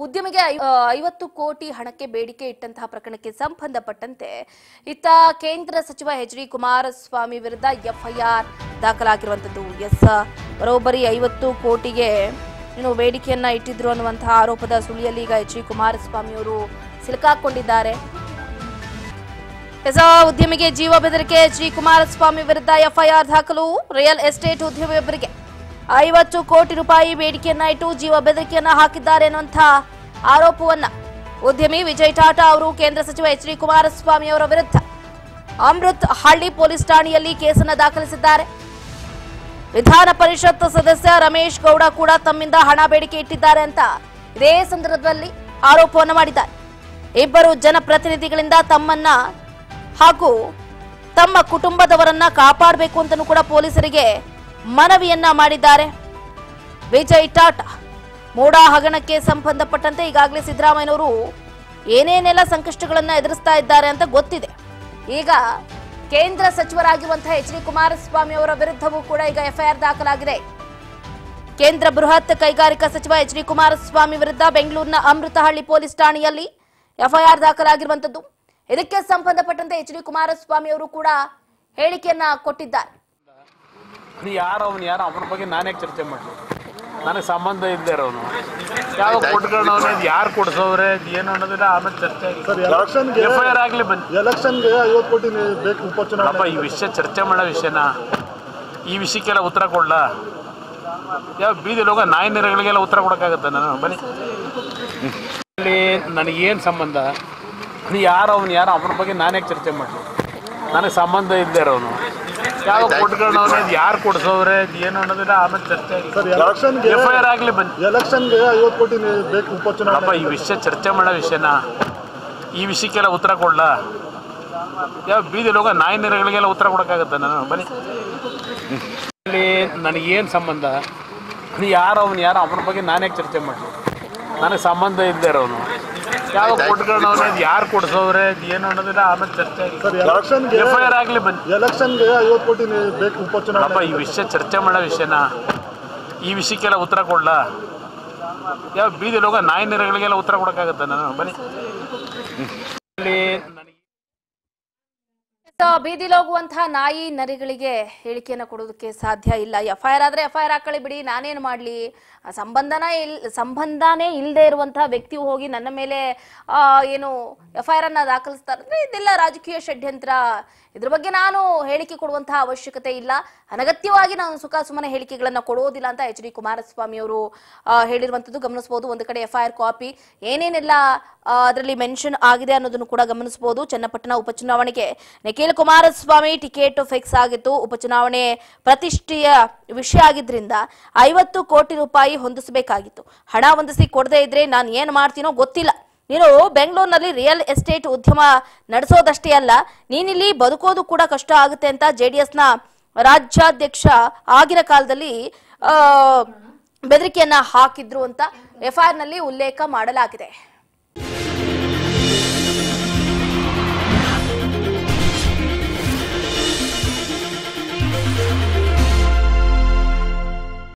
ಉದ್ಯಮಿಗೆ I- ಆ, ಐವತ್ತು ಕೋಟಿ ಹಣಕ್ಕೆ ಬೇಡಿಕೆ ಇಟ್ಟಂತಹ ಪ್ರಕರಣಕ್ಕೆ ಸಂಬಂಧಪಟ್ಟಂತೆ ಇತ್ತ ಕೇಂದ್ರ ಸಚಿವ ಎಚ್ ಡಿ ಕುಮಾರಸ್ವಾಮಿ ವಿರುದ್ಧ ಎಫ್ಐಆರ್ ದಾಖಲಾಗಿರುವಂತದ್ದು ಎಸ್ ಬರೋಬ್ಬರಿ ಐವತ್ತು ಕೋಟಿಗೆ ಏನು ಬೇಡಿಕೆಯನ್ನ ಇಟ್ಟಿದ್ರು ಅನ್ನುವಂತಹ ಆರೋಪದ ಸುಳಿಯಲ್ಲಿ ಈಗ ಎಚ್ ಡಿ ಕುಮಾರಸ್ವಾಮಿ ಅವರು ಸಿಲುಕಾಕೊಂಡಿದ್ದಾರೆ ಎಸ ಉದ್ಯಮಿಗೆ ಜೀವ ಬೆದರಿಕೆ ಎಚ್ ಡಿ ಕುಮಾರಸ್ವಾಮಿ ವಿರುದ್ಧ ಎಫ್ಐಆರ್ ದಾಖಲು ರಿಯಲ್ ಎಸ್ಟೇಟ್ ಉದ್ಯಮಿಯೊಬ್ಬರಿಗೆ ಐವತ್ತು ಕೋಟಿ ರೂಪಾಯಿ ಬೇಡಿಕೆಯನ್ನ ಇಟ್ಟು ಜೀವ ಬೆದರಿಕೆಯನ್ನ ಹಾಕಿದ್ದಾರೆ ಎನ್ನುವಂಥ ಆರೋಪವನ್ನ ಉದ್ಯಮಿ ವಿಜಯ್ ಟಾಟಾ ಅವರು ಕೇಂದ್ರ ಸಚಿವ ಎಚ್ ಡಿ ಕುಮಾರಸ್ವಾಮಿ ಅವರ ವಿರುದ್ಧ ಅಮೃತ್ ಹಳ್ಳಿ ಪೊಲೀಸ್ ಠಾಣೆಯಲ್ಲಿ ಕೇಸನ್ನ ದಾಖಲಿಸಿದ್ದಾರೆ ವಿಧಾನ ಪರಿಷತ್ ಸದಸ್ಯ ರಮೇಶ್ ಗೌಡ ಕೂಡ ತಮ್ಮಿಂದ ಹಣ ಬೇಡಿಕೆ ಇಟ್ಟಿದ್ದಾರೆ ಅಂತ ಇದೇ ಸಂದರ್ಭದಲ್ಲಿ ಆರೋಪವನ್ನು ಮಾಡಿದ್ದಾರೆ ಇಬ್ಬರು ಜನಪ್ರತಿನಿಧಿಗಳಿಂದ ತಮ್ಮನ್ನ ಹಾಗೂ ತಮ್ಮ ಕುಟುಂಬದವರನ್ನ ಕಾಪಾಡಬೇಕು ಅಂತಲೂ ಕೂಡ ಪೊಲೀಸರಿಗೆ ಮನವಿಯನ್ನ ಮಾಡಿದ್ದಾರೆ ವಿಜಯ್ ಟಾಟಾ ಮೋಡಾ ಹಗರಣಕ್ಕೆ ಸಂಬಂಧಪಟ್ಟಂತೆ ಈಗಾಗಲೇ ಸಿದ್ದರಾಮಯ್ಯನವರು ಏನೇನೆಲ್ಲ ಸಂಕಷ್ಟಗಳನ್ನ ಎದುರಿಸ್ತಾ ಇದ್ದಾರೆ ಅಂತ ಗೊತ್ತಿದೆ ಈಗ ಕೇಂದ್ರ ಸಚಿವರಾಗಿರುವಂತಹ ಎಚ್ ಡಿ ಕುಮಾರಸ್ವಾಮಿ ಅವರ ವಿರುದ್ಧವೂ ಕೂಡ ಈಗ ಎಫ್ಐಆರ್ ದಾಖಲಾಗಿದೆ ಕೇಂದ್ರ ಬೃಹತ್ ಕೈಗಾರಿಕಾ ಸಚಿವ ಎಚ್ ಡಿ ಕುಮಾರಸ್ವಾಮಿ ವಿರುದ್ಧ ಬೆಂಗಳೂರಿನ ಅಮೃತಹಳ್ಳಿ ಪೊಲೀಸ್ ಠಾಣೆಯಲ್ಲಿ ಎಫ್ಐಆರ್ ದಾಖಲಾಗಿರುವಂತದ್ದು ಇದಕ್ಕೆ ಸಂಬಂಧಪಟ್ಟಂತೆ ಎಚ್ ಡಿ ಕುಮಾರಸ್ವಾಮಿ ಅವರು ಕೂಡ ಹೇಳಿಕೆಯನ್ನ ಕೊಟ್ಟಿದ್ದಾರೆ ನೀ ಯಾರು ಅವನು ಯಾರು ಅವನ ಬಗ್ಗೆ ನಾನೇ ಚರ್ಚೆ ಮಾಡಲಿ ನನಗೆ ಸಂಬಂಧ ಇಲ್ಲದೆ ಇರೋನು ಯಾವ ಕೊಟ್ಕೊಂಡವನೇ ಅದು ಯಾರು ಕೊಡ್ಸೋವ್ರೆ ಅದು ಏನು ಅನ್ನೋದಿಲ್ಲ ಆಮೇಲೆ ಚರ್ಚೆ ಸರ್ ಎಲೆಕ್ಷನ್ಗೆ ಎಫ್ ಐ ಆರ್ ಆಗಲಿ ಬನ್ನಿ ಎಲೆಕ್ಷನ್ಗೆ ಐವತ್ತು ಕೋಟಿ ನೀ- ಬೇಕು ಅಪ್ಪ ಉಪಚುನಾವಣೆ ಈ ವಿಷಯ ಚರ್ಚೆ ಮಾಡೋ ವಿಷಯನ ಈ ವಿಷಯಕ್ಕೆಲ್ಲ ಉತ್ತರ ಕೊಡ್ಲಾ ಯಾವ ಬೀದಿ ಲೋಕ ನಾಯಿ ನೆರೆಗಳಿಗೆಲ್ಲ ಉತ್ತರ ಕೊಡೋಕ್ಕಾಗತ್ತೆ ನಾನು ಬನ್ನಿ ಇಲ್ಲಿ ನನಗೇನು ಸಂಬಂಧ ನೀ ಯಾರು ಅವನು ಯಾರು ಅವನ ಬಗ್ಗೆ ನಾನೇ ಚರ್ಚೆ ಮಾಡಲಿ ನನಗೆ ಸಂಬಂಧ ಇಲ್ಲದೆ ಇರೋನು ಯಾವ ಕೊಟ್ಕೊಂಡವನೇ ಅದು ಯಾರು ಕೊಡ್ಸೋವ್ರೆ ಅದು ಏನು ಅನ್ನೋದಿಲ್ಲ ಆಮೇಲೆ ಚರ್ಚೆ ಸರ್ ಎಲೆಕ್ಷನ್ಗೆ ಎಫ್ ಐ ಆರ್ ಆಗಲಿ ಬನ್ನಿ ಎಲೆಕ್ಷನ್ಗೆ ಐವತ್ತು ಕೋಟಿ ನೀ- ಬೇಕು ಅಪ್ಪ ಉಪಚುನಾವಣೆ ಈ ವಿಷಯ ಚರ್ಚೆ ಮಾಡೋ ವಿಷಯನ ಈ ವಿಷಯಕ್ಕೆಲ್ಲ ಉತ್ತರ ಕೊಡ್ಲಾ ಯಾವ ಬೀದಿ ಲೋಕ ನಾಯಿ ನೆರೆಗಳಿಗೆಲ್ಲ ಉತ್ತರ ಕೊಡೋಕ್ಕಾಗತ್ತೆ ನಾನು ಬನ್ನಿ ಇಲ್ಲಿ ನನಗೇನು ಸಂಬಂಧ ನೀ ಯಾರು ಅವನು ಯಾರು ಅವನ ಬಗ್ಗೆ ನಾನೇ ಚರ್ಚೆ ಮಾಡಲಿ ನನಗೆ ಸಂಬಂಧ ಇಲ್ಲದೆ ಇರೋನು ಯಾವ ಕೊಟ್ಕೊಂಡವನೇ ಅದು ಯಾರು ಕೊಡ್ಸೋವ್ರೆ ಅದು ಏನು ಅನ್ನೋದಿಲ್ಲ ಆಮೇಲೆ ಚರ್ಚೆ ಸರ್ ಎಲೆಕ್ಷನ್ಗೆ ಎಫ್ ಐ ಆರ್ ಆಗಲಿ ಬನ್ನಿ ಎಲೆಕ್ಷನ್ಗೆ ಐವತ್ತು ಕೋಟಿ ನೀ- ಬೇಕು ಅಪ್ಪ ಉಪಚುನಾವಣೆ ಈ ವಿಷಯ ಚರ್ಚೆ ಮಾಡೋ ವಿಷಯನ ಈ ವಿಷಯಕ್ಕೆಲ್ಲ ಉತ್ತರ ಕೊಡ್ಲಾ ಯಾವ ಬೀದಿ ಲೋಕ ನಾಯಿ ನೆರೆಗಳಿಗೆಲ್ಲ ಉತ್ತರ ಕೊಡೋಕ್ಕಾಗತ್ತೆ ನಾನು ಬನ್ನಿ ಇಲ್ಲಿ ನನಗೆ ಸೊ, ಬೀದಿಲಿ ಹೋಗುವಂತಹ ನಾಯಿ ನರಿಗಳಿಗೆ ಹೇಳಿಕೆಯನ್ನು ಕೊಡೋದಕ್ಕೆ ಸಾಧ್ಯ ಇಲ್ಲ ಎಫ್ ಐ ಆರ್ ಆದ್ರೆ ಎಫ್ ಐ ಆರ್ ಹಾಕೊಳ್ಳಿ ಬಿಡಿ ನಾನೇನು ಮಾಡಲಿ ಸಂಬಂಧನ ಇಲ್ ಸಂಬಂಧನೇ ಇಲ್ಲದೆ ಇರುವಂತಹ ವ್ಯಕ್ತಿ ಹೋಗಿ ನನ್ನ ಮೇಲೆ ಆ, ಏನು ಎಫ್ ಐ ಆರ್ ಅನ್ನ ದಾಖಲಿಸ್ತಾರೆ ಅಂದ್ರೆ ಇದೆಲ್ಲ ರಾಜಕೀಯ ಷಡ್ಯಂತ್ರ ಇದ್ರ ಬಗ್ಗೆ ನಾನು ಹೇಳಿಕೆ ಕೊಡುವಂತಹ ಅವಶ್ಯಕತೆ ಇಲ್ಲ ಅನಗತ್ಯವಾಗಿ ನಾನು ಸುಖ ಸುಮ್ಮನೆ ಹೇಳಿಕೆಗಳನ್ನ ಕೊಡೋದಿಲ್ಲ ಅಂತ ಎಚ್ ಡಿ ಕುಮಾರಸ್ವಾಮಿ ಅವರು ಹೇಳಿರುವಂತದ್ದು ಗಮನಿಸಬಹುದು ಒಂದು ಕಡೆ ಎಫ್ ಐ ಆರ್ ಕಾಪಿ ಏನೇನೆಲ್ಲ ಅದರಲ್ಲಿ ಮೆನ್ಷನ್ ಆಗಿದೆ ಅನ್ನೋದನ್ನು ಕೂಡ ಗಮನಿಸಬಹುದು ಚನ್ನಪಟ್ಟಣ ಉಪಚುನಾವಣೆಗೆ ನಿಖಿಲ್ ಕುಮಾರಸ್ವಾಮಿ ಟಿಕೆಟ್ ಫಿಕ್ಸ್ ಆಗಿತ್ತು ಉಪಚುನಾವಣೆ ಪ್ರತಿಷ್ಠೆಯ ವಿಷಯ ಆಗಿದ್ರಿಂದ ಐವತ್ತು ಕೋಟಿ ರೂಪಾಯಿ ಹೊಂದಿಸಬೇಕಾಗಿತ್ತು ಹಣ ಹೊಂದಿಸಿ ಕೊಡದೇ ಇದ್ರೆ ನಾನು ಏನ್ ಮಾಡ್ತೀನೋ ಗೊತ್ತಿಲ್ಲ ನೀನು ಬೆಂಗಳೂರಿನಲ್ಲಿ ರಿಯಲ್ ಎಸ್ಟೇಟ್ ಉದ್ಯಮ ನಡೆಸೋದಷ್ಟೇ ಅಲ್ಲ ನೀನಿಲ್ಲಿ ಬದುಕೋದು ಕೂಡ ಕಷ್ಟ ಆಗುತ್ತೆ ಅಂತ ಜೆಡಿಎಸ್ನ ರಾಜ್ಯಾಧ್ಯಕ್ಷ ಆಗಿನ ಕಾಲದಲ್ಲಿ ಆ ಬೆದರಿಕೆಯನ್ನ ಹಾಕಿದ್ರು ಅಂತ ಎಫ್ಐಆರ್ ನಲ್ಲಿ ಉಲ್ಲೇಖ ಮಾಡಲಾಗಿದೆ